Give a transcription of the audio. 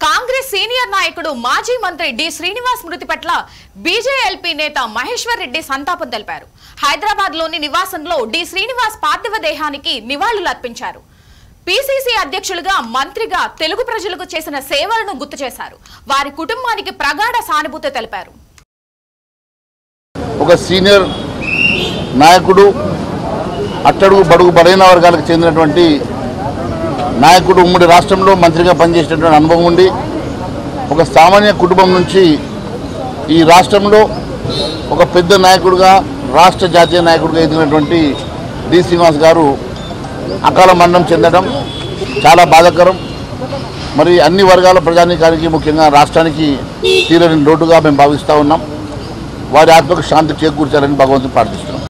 Congress senior నాయకుడు మాజీ మంత్రి డి శ్రీనివాస్ మృతి పట్ల బీజేఎల్పీ నేత మహేశ్వర్ రెడ్డి సంతాపం తెలిపారు హైదరాబాద్ లోని నివాసంలో డి శ్రీనివాస్ పార్థివ దేహానికి నివాళులర్పించారు పీసీసీ అధ్యక్షులుగా మంత్రిగా తెలుగు ప్రజలకు చేసిన సేవలను గుర్తు చేశారు వారి కుటుంబానికి ప్రగాఢ సానుభూతి తెలిపారు ఒక సీనియర్ నాయకుడు అట్టడుగు బడుగు బలైన వర్గాలకు చెందినటువంటి నాయకుడు ఉమ్మడి రాష్ట్రంలో మంత్రిగా పనిచేసినటువంటి అనుభవం ఉండి ఒక సామాన్య కుటుంబం నుంచి ఈ రాష్ట్రంలో ఒక పెద్ద నాయకుడుగా రాష్ట్ర జాతీయ నాయకుడిగా ఎదిగినటువంటి డి శ్రీనివాస్ గారు అకాల మరణం చెందడం చాలా బాధాకరం మరి అన్ని వర్గాల ప్రజానీకానికి ముఖ్యంగా రాష్ట్రానికి తీరని లోటుగా మేము భావిస్తూ ఉన్నాం వారి ఆత్మకు శాంతి చేకూర్చాలని భగవంతుని ప్రార్థిస్తున్నాం